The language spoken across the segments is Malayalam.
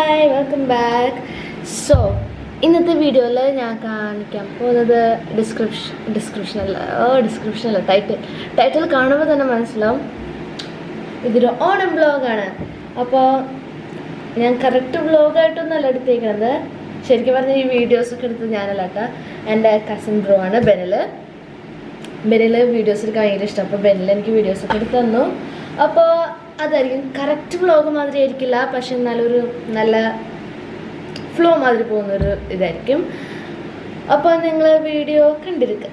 ഹായ് വെൽക്കം ബാക്ക് സോ ഇന്നത്തെ വീഡിയോയിൽ ഞാൻ കാണിക്കാൻ പോകുന്നത് ഡിസ്ക്രിപ്ഷൻ ഡിസ്ക്രിപ്ഷൻ അല്ല ഓ ഡിസ്ക്രിപ്ഷൻ അല്ല ടൈറ്റിൽ ടൈറ്റിൽ കാണുമ്പോൾ തന്നെ മനസ്സിലാവും ഇതൊരു ഓണം ബ്ലോഗാണ് അപ്പോൾ ഞാൻ കറക്റ്റ് വ്ളോഗായിട്ടൊന്നല്ല എടുത്തേക്കുന്നത് ശരിക്കും പറഞ്ഞാൽ ഈ വീഡിയോസൊക്കെ എടുത്തത് ഞാനല്ല കേട്ടോ എൻ്റെ കസിൻ ബ്രോ ആണ് ബെനൽ ബെനിൽ വീഡിയോസ് എടുക്കാൻ ഭയങ്കര ഇഷ്ടം അപ്പോൾ ബെനിൽ എനിക്ക് വീഡിയോസ് ഒക്കെ എടുത്ത് തന്നു അപ്പോൾ അതായിരിക്കും കറക്റ്റ് വ്ളോഗ് മാതിരി ആയിരിക്കില്ല പക്ഷെ എന്നാലൊരു നല്ല ഫ്ലോ മാതിരി പോകുന്നൊരു ഇതായിരിക്കും അപ്പോൾ നിങ്ങൾ വീഡിയോ കണ്ടിരിക്കുക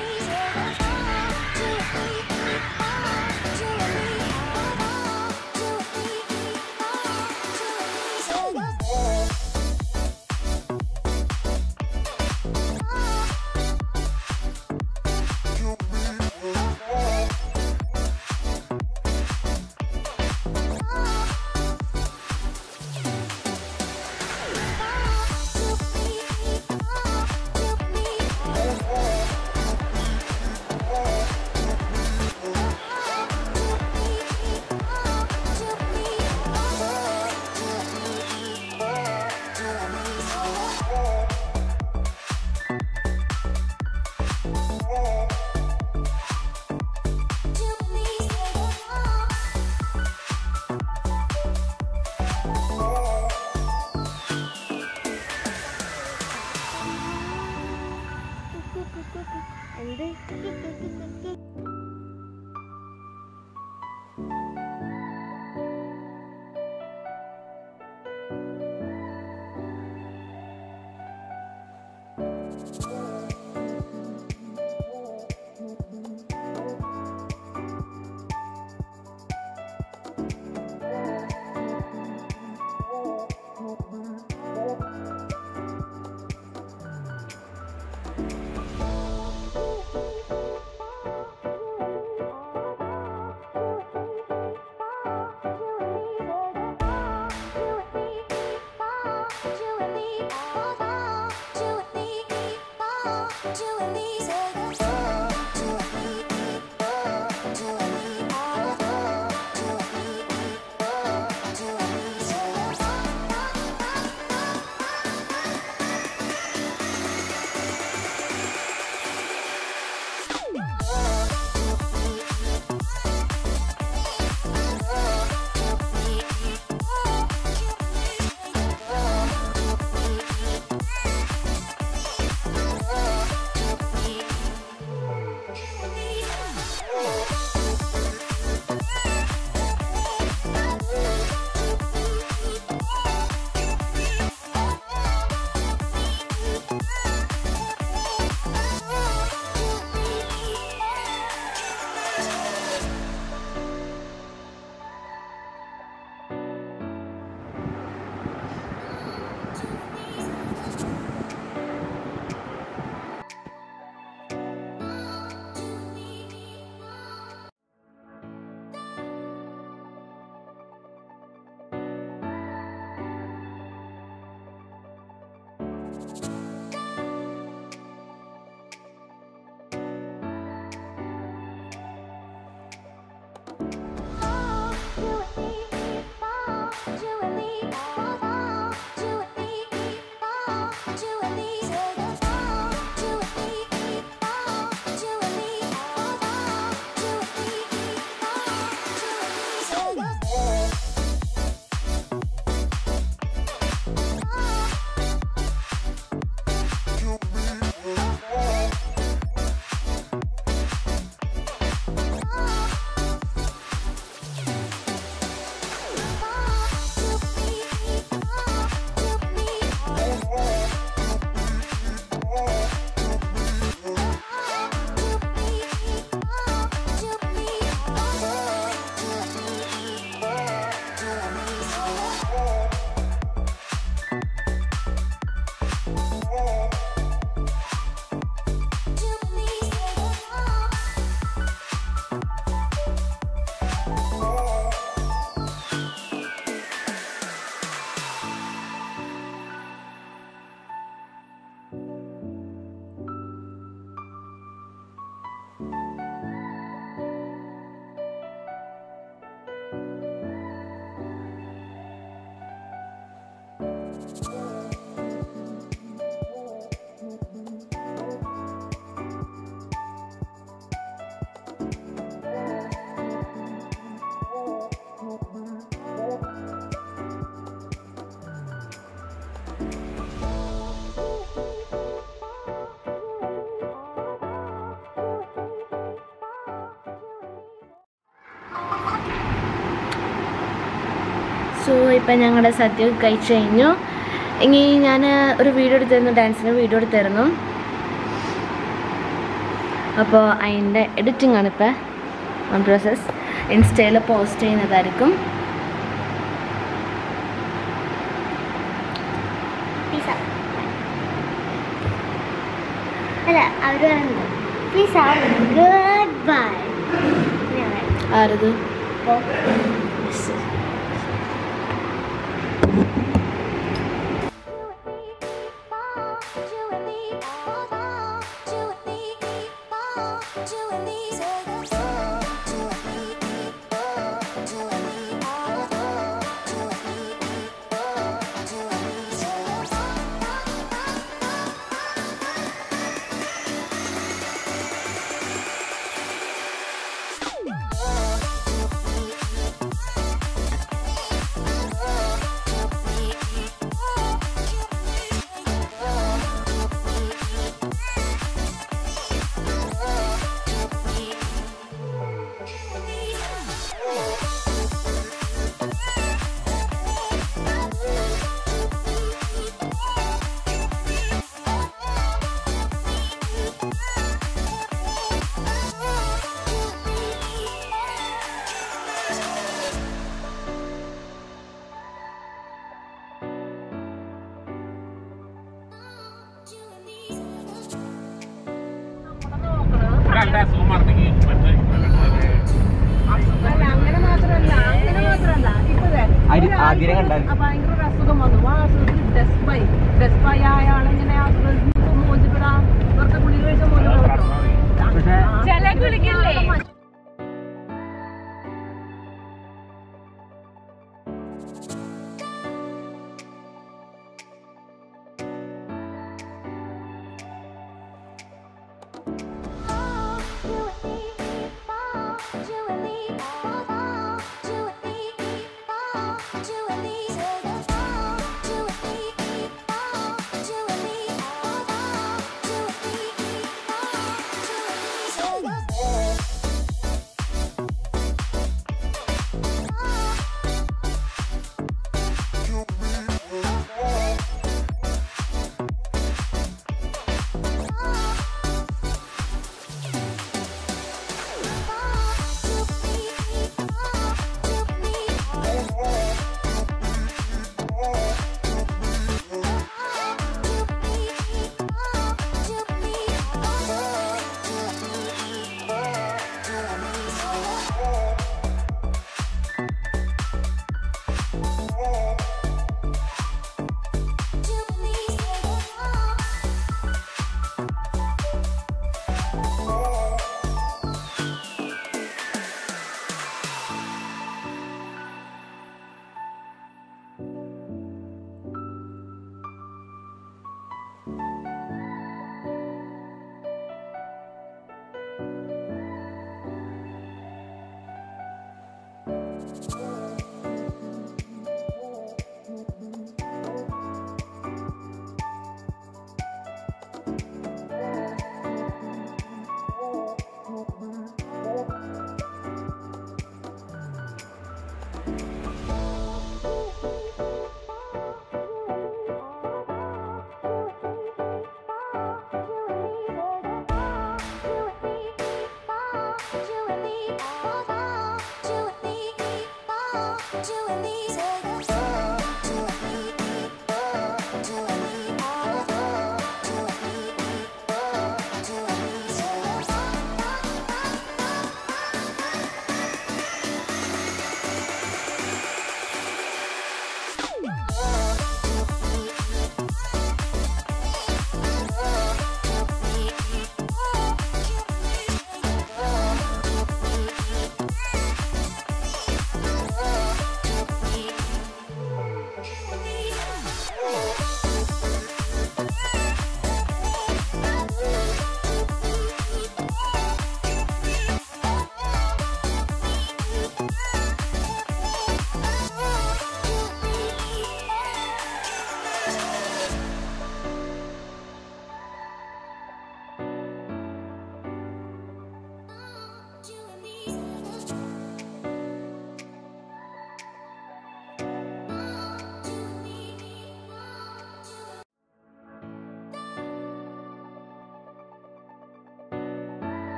Julie, സോ ഇപ്പം ഞങ്ങളുടെ സദ്യ കഴിച്ച് കഴിഞ്ഞു ഇനി ഞാൻ ഒരു വീഡിയോ എടുത്തിരുന്നു ഡാൻസിന് വീഡിയോ എടുത്തിരുന്നു അപ്പോൾ അതിൻ്റെ എഡിറ്റിംഗ് ആണ് ഇപ്പോൾ വൺ പ്രോസസ് ഇൻസ്റ്റയിൽ പോസ്റ്റ് ചെയ്യുന്നതായിരിക്കും പ്ലീസ് അല്ല അവർ പറയുന്നത് പ്ലീസ് ഗുഡ് ബൈ ആരത് രണ്ടേ സൂം ಮಾಡ್ತೀನಿ ಮತ್ತೆ അല്ല അങ്ങനെ മാത്രമല്ല അങ്ങനെ മാത്രമല്ല ഇപ്പൊ ദേ, അരി- ഒരാൾക്ക് ആതിരെ കണ്ടാൽ. ആ ഭയങ്കര ഒരു അസുഖം വന്നു ആ അസുഖത്തിന് ഡെസ്പൈ ഡെസ്പൈ ആയ ആളിങ്ങനെ അസുഖം മോചിപ്പിടാ ഇവർക്ക് ഗുളിക കഴിച്ച മോചിപ്പിടാം പക്ഷേ ചില ഗുളികല്ലേ Julie,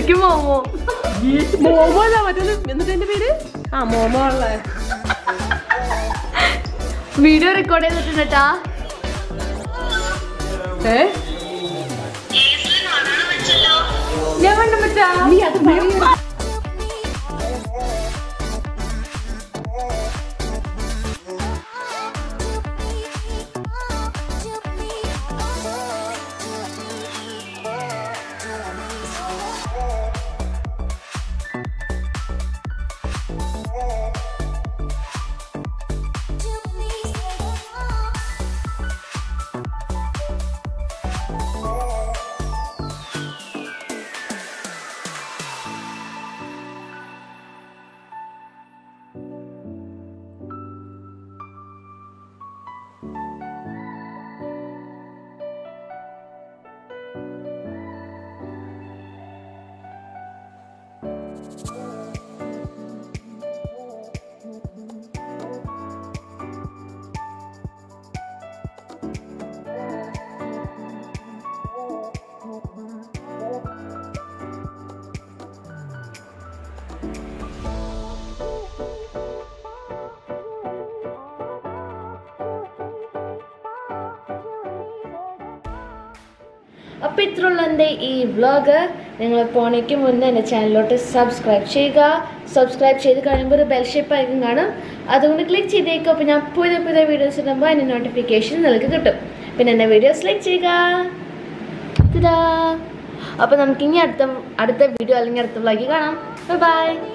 ശരിക്കും മോമോ മോമോ അല്ല മറ്റേത് എന്നിട്ട് എന്റെ പേര് ആ മോമോ ഉള്ള വീഡിയോ റെക്കോർഡ് ചെയ്തിട്ടുണ്ട് കേട്ടാ ഏ ഞാൻ കണ്ടു പറ്റാ നീ അത് പറയൂ. അപ്പോൾ ഇത്രയുള്ള എൻ്റെ ഈ വ്ളോഗ് നിങ്ങൾ പോണേക്ക് മുന്നേ എൻ്റെ ചാനലിലോട്ട് സബ്സ്ക്രൈബ് ചെയ്യുക സബ്സ്ക്രൈബ് ചെയ്ത് കഴിയുമ്പോൾ ഒരു ബെൽ ഷേപ്പ് ആയിരിക്കും കാണും അതുകൊണ്ട് ക്ലിക്ക് ചെയ്തേക്കും അപ്പോൾ ഞാൻ പുതിയ പുതിയ വീഡിയോസ് ഇടുമ്പോൾ അതിൻ്റെ നോട്ടിഫിക്കേഷൻ നിങ്ങൾക്ക് കിട്ടും പിന്നെ എൻ്റെ വീഡിയോസ് ലൈക്ക് ചെയ്യുക അപ്പോൾ നമുക്കിനി അടുത്ത അടുത്ത വീഡിയോ അല്ലെങ്കിൽ അടുത്ത വ്ളോഗിൽ കാണാം ബൈ